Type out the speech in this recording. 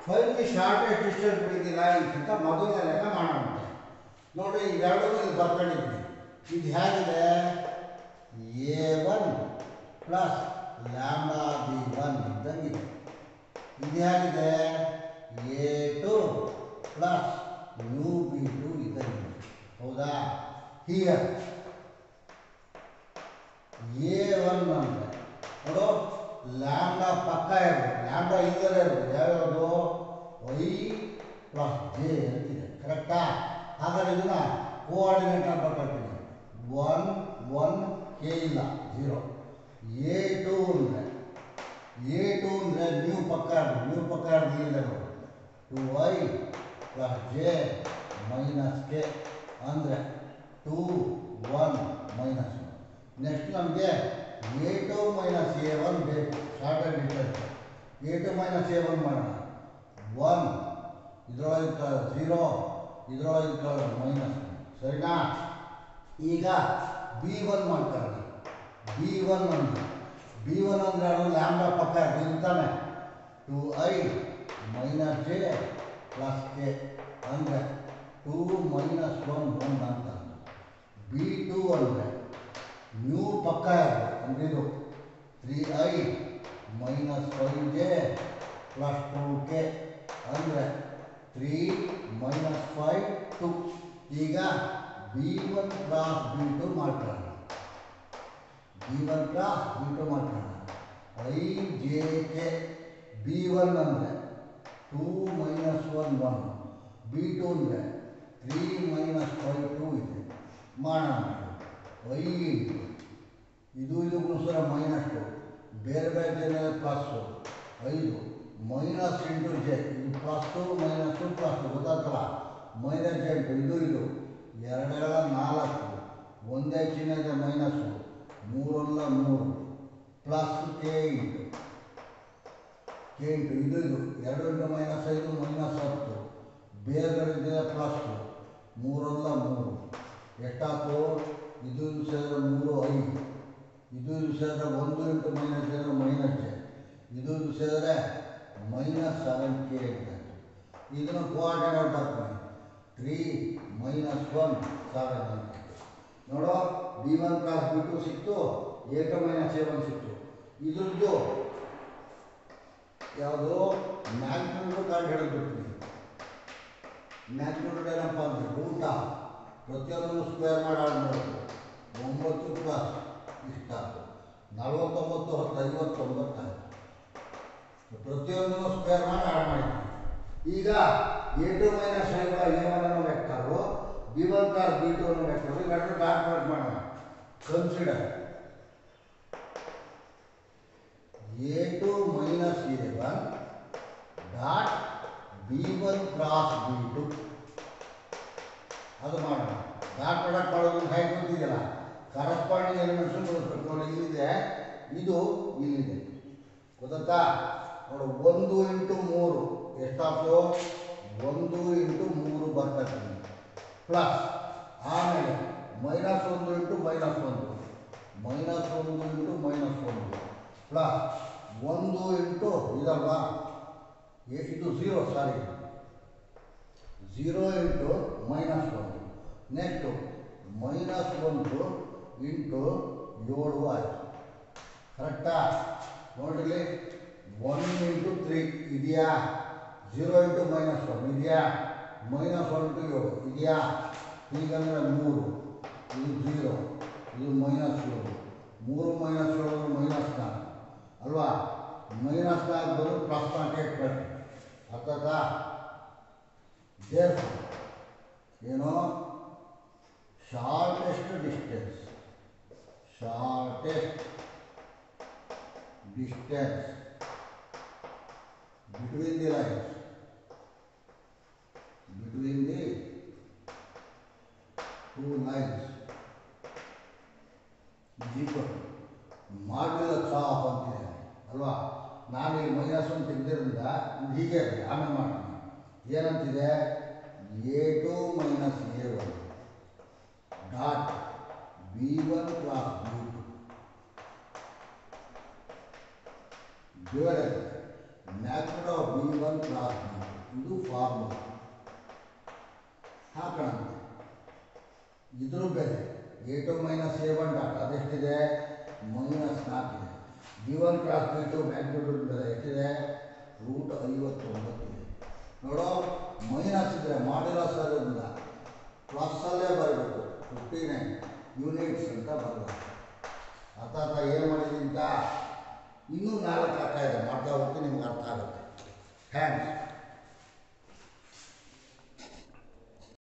fine the shortest distance between the lines ಅಂತ ಮೊದಲನೇ ಲೆಕ್ಕ ಮಾಡೋಣ ನೋಡಿ ಇವೆರಡೂ ಇಲ್ಲಿ ಬರ್ಕೊಂಡಿದ್ವಿ ಇದು ಹೇಗಿದೆ A one plus lambda B one ಇದ್ದಂಗಿದೆ ಇದು ಹೇಗಿದೆ A two plus mu B two ಇದ್ದಂಗಿದೆ ಹೌದಾ ಹಿಯರ್ ಎ ಒನ್ ಅಂದರೆ ನೋಡು ಲ್ಯಾಂಬಾ ಪಕ್ಕ ಇರಬೇಕು ಲ್ಯಾಂಬಾ ಇಲ್ಲದೇ ಇರಬೇಕು ಯಾವ್ಯಾವುದು ವೈ ಪ್ಲಸ್ ಜೆ ಅಂತಿದೆ ಕರೆಕ್ಟಾ ಹಾಗಾದ್ರೆ ಇದನ್ನ ಕೋಆರ್ಡಿನೇಟ್ ಅಂತ ಬರ್ಕೊಳ್ತೀನಿ ಒನ್ ಒನ್ ಕೆ ಇಲ್ಲ ಝೀರೋ ಎ ಟು ಅಂದರೆ ಎ ಟು ಅಂದರೆ ನ್ಯೂ ಪಕ್ಕ ಇರಬೇಕು ನ್ಯೂ ಪಕ್ಕ ಇರಲಿಲ್ಲ two Y plus J minus K ಅಂದರೆ two one minus one next ನಮಗೆ A two minus A one ಬೇಕು shorted difference A two minus A one ಮಾಡೋಣ ಒನ್ ಇದರೊಳಗೆ ಝೀರೋ ಇದರೊಳಗೆ ಮೈನಸ್ ಸರಿನಾ ಈಗ ಬಿ ಒನ್ ಮಾಡ್ತಾರೆ ಬಿ ಒನ್ ಅಂದರೆ ಬಿ ಒನ್ ಅಂದರೆ ಅದು ಲ್ಯಾಂಬಾ ಪಕ್ಕ ಇರ್ತಾನೆ to I minus J plus K ಅಂದರೆ ಟೂ ಮೈನಸ್ ಒನ್ ಒನ್ ಅಂತ ಬಿ ಟು ಅಂದರೆ ನ್ಯೂ ಪಕ್ಕ ಇರಬೇಕು ಅಂದರೆ ಇದು three I minus five J plus two K ಅಂದರೆ ತ್ರೀ ಮೈನಸ್ ಫೈವ್ ಟು ಈಗ B one cross B two ಮಾಡ್ಕೊಳ್ಳೋಣ B one cross B two ಮಾಡ್ಕೊಳ್ಳೋಣ I J K B one ಅಂದರೆ two minus one one B two ಅಂದರೆ three minus five two ಇದೆ ಮಾಡೋಣ I into ಇದು ಇದು ಗುಣಿಸಿದ್ರೆ minus two ಬೇರೆ ಬೇರೆ ಜನ ಪ್ಲಸ್ಸು ಐದು ಮೈನಸ್ ಇಂಟು ಜೆ ಇದು ಪ್ಲಸ್ಸು ಮೈನಸ್ಸು ಪ್ಲಸ್ಸು ಗೊತ್ತಾಗ್ತಲ್ಲ ಮೈನಸ್ ಎಂಟು ಇದು ಇದು ಎರಡೆರಡ ನಾಲ್ಕು ಒಂದೇ ಚಿಹ್ನೆ ಇದೆ ಮೈನಸ್ಸು ಮೂರಲ್ಲ ಮೂರು plus K into K into ಇದು ಇದು ಎರಡು ಇಂಟು ಮೈನಸ್ ಐದು ಮೈನಸ್ ಹತ್ತು ಬೇರೆ ಬೇರೆ ಇದೆ ಪ್ಲಸ್ಸು ಮೂರಲ್ಲ ಮೂರು ಎಷ್ಟಾಯ್ತು ಇದು ಇದು ಸೇರಿದ್ರೆ ಮೂರು ಐದು ಇದು ಇದು ಸೇರಿದ್ರೆ ಒಂದು ಇಂಟು ಮೈನಸ್ ಸೇರಿದ್ರೆ ಮೈನಸ್ ಜೆ ಇದು ಇದು ಸೇರಿದ್ರೆ ಮೈನಸ್ ಸೆವೆನ್ ಕೆ ಅಂತ ಇದನ್ನು ಕೋಆರ್ಡಿನೇಟ್ ಬರ್ತೀನಿ ತ್ರೀ ಮೈನಸ್ ಒನ್ ಸೆವೆನ್ ಅಂತ ನೋಡೋ B one cross B two ಸಿಕ್ತು ಏಕ ಮೈನಸ್ ಎ ಒನ್ ಸಿಕ್ತು ಇದ್ರದ್ದು ಯಾವುದು ಮ್ಯಾಗ್ನಿಟ್ಯೂಡ್ ಕಂಡು ಹಿಡಿದ್ಬಿಡ್ತೀನಿ ಮ್ಯಾಗ್ನಿಟ್ಯೂಡ್ ಏನಪ್ಪ ಅಂದರೆ ರೂಟ ಪ್ರತಿಯೊಂದನ್ನು ಸ್ಕ್ವೇರ್ ಮಾಡಿ ಆಡ್ ಮಾಡಬೇಕು ಒಂಬತ್ತು ಪ್ಲಸ್ ಇಷ್ಟ ನಲವತ್ತೊಂಬತ್ತು ಹತ್ತು ಐವತ್ತೊಂಬತ್ತಾಯಿತು ಪ್ರತಿಯೊಂದನ್ನು ಸ್ಕ್ವೇರ್ ಮಾಡಿ ಆಡ್ ಮಾಡಿದ್ವಿ ಈಗ ಎ ಟು ಮೈನಸ್ ಐಗಳ ಎ ಒನ್ ಅನ್ನೋ vector B one plus B two ಅನ್ನೋ ವೆಕ್ಟರು ಇವೆರಡು ಡಾಟ್ ಮಾಡಿ ಮಾಡೋಣ consider A two minus A one dot B one cross B two ಅದು ಮಾಡೋಣ ಡಾಟ್ ಪ್ರಾಡಕ್ಟ್ ಮಾಡೋದು ಹೇಗೆ ಗೊತ್ತಿದೆಯಲ್ಲ ಕರಸ್ಪಾಂಡಿಂಗ್ ಎಲಿಮೆಂಟ್ಸು ತೋರಿಸ್ಬೇಕು ನೋಡಿ ಇಲ್ಲಿದೆ ಇದು ಇಲ್ಲಿದೆ ಗೊತ್ತಾ ನೋಡು ಒಂದು ಇಂಟು ಮೂರು ಎಷ್ಟಾಗ್ತೋ ಒಂದು ಇಂಟು ಮೂರು ಬರ್ತದೆ ಪ್ಲಸ್ ಆಮೇಲೆ ಮೈನಸ್ ಒಂದು ಇಂಟು ಮೈನಸ್ ಒಂದು ಮೈನಸ್ ಒಂದು ಇಂಟು ಮೈನಸ್ ಒಂದು ಪ್ಲಸ್ ಒಂದು ಇಂಟು ಇದಲ್ವಾ ಎ- ಇದು zero sorry zero into minus ಒಂದು ನೆಕ್ಸ್ಟು ಮೈನಸ್ ಒಂದು ಇಂಟು ಏಳು ಆಯಿತು ಕರೆಕ್ಟಾ ನೋಡ್ರಿ ಒನ್ ಇಂಟು ತ್ರೀ ಇದೆಯಾ ಝೀರೋ ಇಂಟು ಮೈನಸ್ ಒನ್ ಇದೆಯಾ ಮೈನಸ್ ಒನ್ ಇಂಟು ಏಳು ಇದೆಯಾ ಹೀಗಂದ್ರೆ ಮೂರು ಇದು ಝೀರೋ ಇದು ಮೈನಸ್ ಏಳು ಮೂರು ಮೈನಸ್ ಏಳು ಮೈನಸ್ ನಾಲ್ಕು ಅಲ್ವಾ ಮೈನಸ್ ನಾಲ್ಕು ಬಂದು ಪ್ಲಸ್ ನಾಲ್ಕು ಇಟ್ಕೊಳ್ಳಿ ಅರ್ಥಾತಾ ದೇರ್ ಏನು shortest distance shortest distance between the lines between the two lines equal ಮಾಡಲಿಲ್ಲ ಸಾಫ್ ಅಂತಿದೆ ಅಲ್ವಾ ನಾನು ಈ ಮೈನಸ್ ಒಂದು ತೆಗೆದಿರೋದ್ರಿಂದ ಇದು ಹೀಗೆ ಇರಲಿ ಆಮೇಲೆ ಮಾಡ್ತೀನಿ ಏನಂತಿದೆ A two minus A one dot B one cross B two divided magnitude of B one cross B ಇದು ಫಾರ್ಮುಲಾ ಹಾಕೋಣ ಇದ್ರ ಬೆಲೆ A two minus A one dot ಅದೆಷ್ಟಿದೆ ಮೈನಸ್ ನಾಲ್ಕಿದೆ B one cross B two magnitude ಬೆಲೆ ಎಷ್ಟಿದೆ root ಐವತ್ತೊಂಬತ್ತಿದೆ ನೋಡೋ minus ಇದ್ದರೆ ಮಾಡಿರೋಸ್ ಇರೋದಿಲ್ಲ ಪ್ಲಸ್ಸಲ್ಲೇ ಬರಬೇಕು ಫಿಫ್ಟಿ ನೈನ್ ಯೂನಿಟ್ಸ್ ಅಂತ ಬರಬೇಕು ಅರ್ಥ ಅರ್ಥ ಏನು ಮಾಡಿದ್ದೀನಿ ಅಂತ ಇನ್ನೂ ನಾಲ್ಕು ಅರ್ಥ ಇದೆ ಮಾಡ್ತಾ ಹೋಗ್ತೀನಿ ನಿಮ್ಗೆ ಅರ್ಥ ಆಗುತ್ತೆ ಥ್ಯಾಂಕ್ಸ್